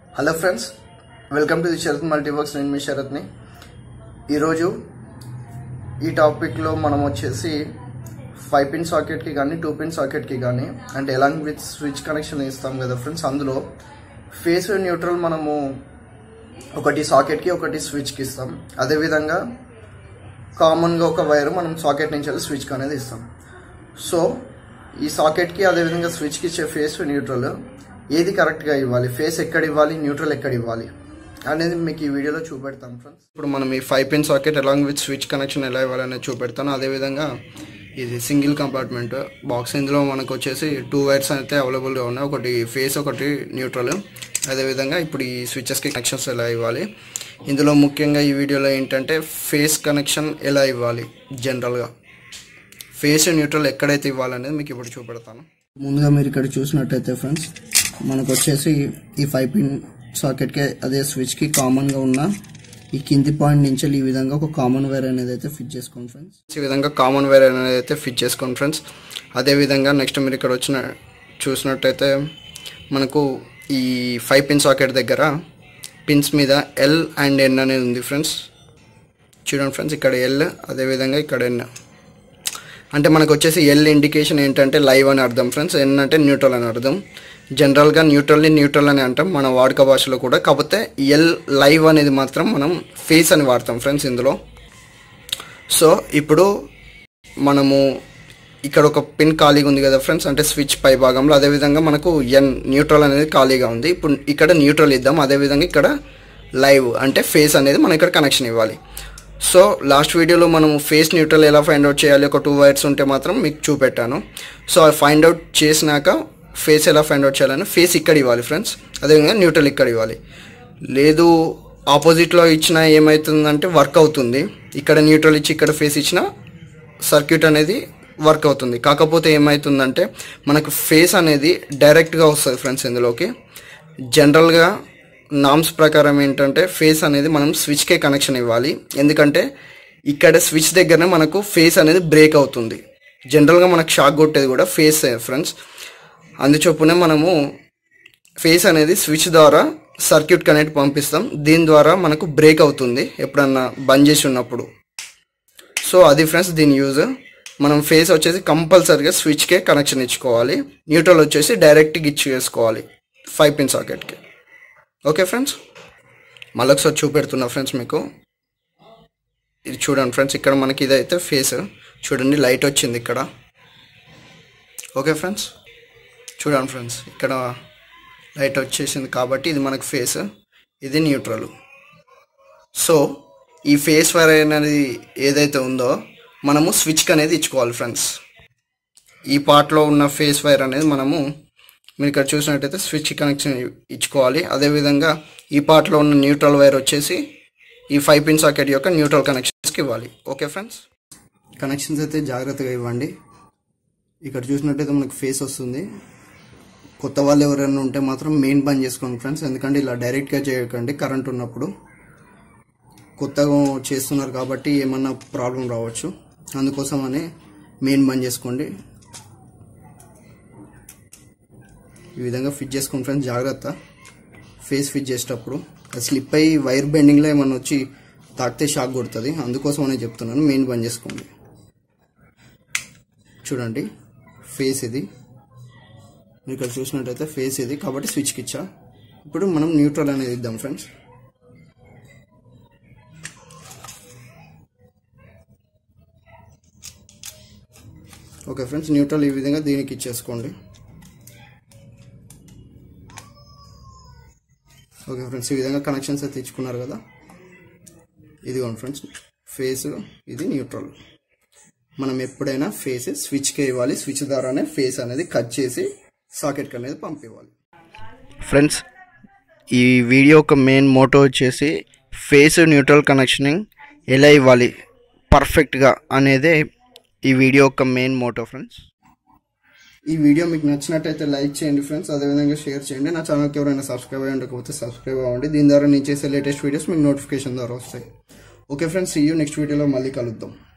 hello friends welcome to the Sharath multiworks నేను మీ శరత్ని ఈరోజు ఈ టాపిక్లో మనం వచ్చేసి ఫైవ్ పిన్ సాకెట్కి కానీ టూ పిన్ సాకెట్కి కానీ అంటే ఎలాంగ్ విత్ స్విచ్ కనెక్షన్ ఇస్తాం కదా ఫ్రెండ్స్ అందులో ఫేస్ న్యూట్రల్ మనము ఒకటి సాకెట్కి ఒకటి స్విచ్కి ఇస్తాం అదేవిధంగా కామన్గా ఒక వైర్ మనం సాకెట్ నుంచి వెళ్ళి స్విచ్కి అనేది ఇస్తాం సో ఈ సాకెట్కి అదేవిధంగా స్విచ్కి ఇచ్చే ఫేస్ న్యూట్రల్ ఏది కరెక్ట్గా ఇవ్వాలి ఫేస్ ఎక్కడ ఇవ్వాలి న్యూట్రల్ ఎక్కడ ఇవ్వాలి అనేది మీకు ఈ వీడియోలో చూపెడతాం ఫ్రెండ్స్ ఇప్పుడు మనం ఈ five pin socket along with switch connection ఎలా ఇవ్వాలనేది చూపెడతాను అదేవిధంగా ఇది సింగిల్ కంపార్ట్మెంట్ బాక్స్ ఇందులో మనకు వచ్చేసి టూ వైర్స్ అయితే అవైలబుల్గా ఉన్నాయి ఒకటి ఫేస్ ఒకటి న్యూట్రల్ అదేవిధంగా ఇప్పుడు ఈ స్విచెస్కి కనెక్షన్స్ ఎలా ఇవ్వాలి ఇందులో ముఖ్యంగా ఈ వీడియోలో ఏంటంటే ఫేస్ కనెక్షన్ ఎలా ఇవ్వాలి జనరల్గా ఫేస్ న్యూట్రల్ ఎక్కడైతే ఇవ్వాలనేది మీకు ఇప్పుడు చూపెడతాను ముందుగా మీరు ఇక్కడ చూసినట్టయితే ఫ్రెండ్స్ మనకు వచ్చేసి ఈ ఫైవ్ పిన్ సాకెట్కి అదే స్విచ్కి కామన్గా ఉన్న ఈ కింది పాయింట్ నుంచి ఈ విధంగా ఒక కామన్ వైర్ అనేది అయితే ఫిట్ చేసుకోండి ఫ్రెండ్స్ ఈ విధంగా కామన్ వైర్ అనేది అయితే ఫిట్ చేసుకోండి ఫ్రెండ్స్ అదే విధంగా నెక్స్ట్ మీరు ఇక్కడ వచ్చిన చూసినట్టయితే మనకు ఈ ఫైవ్ పిన్ సాకెట్ దగ్గర పిన్స్ మీద ఎల్ అండ్ ఎన్ అనేది ఉంది ఫ్రెండ్స్ చూడండి ఫ్రెండ్స్ ఇక్కడ ఎల్ అదేవిధంగా ఇక్కడ ఎన్ అంటే మనకు వచ్చేసి ఎల్ ఇండికేషన్ ఏంటంటే లైవ్ అని అర్థం ఫ్రెండ్స్ ఎన్ అంటే న్యూట్రల్ అని అర్థం జనరల్గా న్యూట్రల్ని న్యూట్రల్ అని అంటాం మన వాడుక భాషలో కూడా కాకపోతే ఎల్ లైవ్ అనేది మాత్రం మనం ఫేస్ అని వాడతాం ఫ్రెండ్స్ ఇందులో సో ఇప్పుడు మనము ఇక్కడ ఒక పిన్ ఖాళీగా ఉంది కదా ఫ్రెండ్స్ అంటే స్విచ్ పై భాగంలో అదేవిధంగా మనకు ఎన్ న్యూట్రల్ అనేది ఖాళీగా ఉంది ఇప్పుడు ఇక్కడ న్యూట్రల్ ఇద్దాం అదేవిధంగా ఇక్కడ లైవ్ అంటే ఫేస్ అనేది మనం ఇక్కడ కనెక్షన్ ఇవ్వాలి సో లాస్ట్ వీడియోలో మనం ఫేస్ న్యూట్రల్ ఎలా ఫైండ్ అవుట్ చేయాలి ఒక టూ వైర్స్ ఉంటే మాత్రం మీకు చూపెట్టాను సో అది ఫైండ్ అవుట్ చేసినాక ఫేస్ ఎలా ఫైండ్ అవుట్ చేయాలని ఫేస్ ఇక్కడ ఇవ్వాలి ఫ్రెండ్స్ అదేవిధంగా న్యూట్రల్ ఇక్కడ ఇవ్వాలి లేదు ఆపోజిట్లో ఇచ్చినా ఏమవుతుందంటే వర్క్ అవుతుంది ఇక్కడ న్యూట్రల్ ఇచ్చి ఇక్కడ ఫేస్ ఇచ్చిన సర్క్యూట్ అనేది వర్క్ అవుతుంది కాకపోతే ఏమవుతుందంటే మనకు ఫేస్ అనేది డైరెక్ట్గా వస్తుంది ఫ్రెండ్స్ ఇందులోకి జనరల్గా నామ్స్ ప్రకారం ఏంటంటే ఫేస్ అనేది మనం స్విచ్కే కనెక్షన్ ఇవ్వాలి ఎందుకంటే ఇక్కడ స్విచ్ దగ్గరనే మనకు ఫేస్ అనేది బ్రేక్ అవుతుంది జనరల్గా మనకు షాక్ కొట్టేది కూడా ఫేస్ ఫ్రెండ్స్ అందుచొప్పునే మనము ఫేస్ అనేది స్విచ్ ద్వారా సర్క్యూట్ కనెక్ట్ పంపిస్తాం దీని ద్వారా మనకు బ్రేక్ అవుతుంది ఎప్పుడన్నా బంద్ చేసి ఉన్నప్పుడు సో అది ఫ్రెండ్స్ దీని యూజ్ మనం ఫేస్ వచ్చేసి కంపల్సరీగా స్విచ్కే కనెక్షన్ ఇచ్చుకోవాలి న్యూట్రల్ వచ్చేసి డైరెక్ట్గా ఇచ్చి వేసుకోవాలి ఫైవ్ పిన్ సాకెట్కి ఓకే ఫ్రెండ్స్ మళ్ళొకసారి చూపెడుతున్నా ఫ్రెండ్స్ మీకు ఇది చూడండి ఫ్రెండ్స్ ఇక్కడ మనకి ఇదైతే ఫేస్ చూడండి లైట్ వచ్చింది ఇక్కడ ఓకే ఫ్రెండ్స్ చూడండి ఫ్రెండ్స్ ఇక్కడ లైట్ వచ్చేసింది కాబట్టి ఇది మనకు ఫేస్ ఇది న్యూట్రల్ సో ఈ ఫేస్ వైర్ అనేది ఏదైతే ఉందో మనము స్విచ్కి అనేది ఇచ్చుకోవాలి ఫ్రెండ్స్ ఈ పార్ట్లో ఉన్న ఫేస్ వైర్ అనేది మనము మీరు ఇక్కడ చూసినట్టయితే స్విచ్ కనెక్షన్ ఇచ్చుకోవాలి అదేవిధంగా ఈ పార్ట్లో ఉన్న న్యూట్రల్ వైర్ వచ్చేసి ఈ ఫైవ్ పిన్ సాకెట్ యొక్క న్యూట్రల్ కనెక్షన్స్కి ఇవ్వాలి ఓకే ఫ్రెండ్స్ కనెక్షన్స్ అయితే జాగ్రత్తగా ఇవ్వండి ఇక్కడ చూసినట్టయితే మనకు ఫేస్ వస్తుంది కొత్త వాళ్ళు ఎవరైనా ఉంటే మాత్రం మెయిన్ బంద్ చేసుకోండి ఫ్రెండ్స్ ఎందుకంటే ఇలా డైరెక్ట్గా చేయకండి కరెంట్ ఉన్నప్పుడు కొత్తగా చేస్తున్నారు కాబట్టి ఏమన్నా ప్రాబ్లం రావచ్చు అందుకోసమని మెయిన్ బంద్ చేసుకోండి ఈ విధంగా ఫిట్ చేసుకోండి ఫ్రెండ్స్ జాగ్రత్త ఫేస్ ఫిట్ చేసేటప్పుడు అది స్లిప్ అయ్యి వైర్ బెండింగ్లో ఏమన్నా వచ్చి తాకితే షాక్ కొడుతుంది అందుకోసం అనే చెప్తున్నాను మెయిన్ బంద్ చేసుకోండి చూడండి ఫేస్ ఇది మీరు ఇక్కడ చూసినట్టయితే ఫేస్ ఇది కాబట్టి స్విచ్కి ఇచ్చా ఇప్పుడు మనం న్యూట్రల్ అనేది ఇద్దాం ఫ్రెండ్స్ ఓకే ఫ్రెండ్స్ న్యూట్రల్ ఈ విధంగా దీనికి ఇచ్చేసుకోండి ఓకే ఫ్రెండ్స్ ఈ విధంగా కనెక్షన్స్ అయితే ఇచ్చుకున్నారు కదా ఇదిగోండి ఫ్రెండ్స్ ఫేస్ ఇది న్యూట్రల్ మనం ఎప్పుడైనా ఫేస్ స్విచ్కే ఇవ్వాలి స్విచ్ ద్వారానే ఫేస్ అనేది కట్ చేసి సాకెట్కి అనేది పంపివ్వాలి ఫ్రెండ్స్ ఈ వీడియో యొక్క మెయిన్ మోటో వచ్చేసి ఫేస్ న్యూట్రల్ కనెక్షనింగ్ ఎలా ఇవ్వాలి పర్ఫెక్ట్గా అనేదే ఈ వీడియో యొక్క మెయిన్ మోటో ఫ్రెండ్స్ ఈ వీడియో మీకు నచ్చినట్టయితే లైక్ చేయండి ఫ్రెండ్స్ అదేవిధంగా షేర్ చేయండి నా ఛానల్కి ఎవరైనా సబ్స్క్రైబ్ అయ్యి ఉండకపోతే సబ్స్క్రైబ్ అవ్వండి దీని ద్వారా నేను చేసే లేటెస్ట్ వీడియోస్ మీకు నోటిఫికేషన్ ద్వారా వస్తాయి ఓకే ఫ్రెండ్స్ ఈ నెక్స్ట్ వీడియోలో మళ్ళీ కలుద్దాం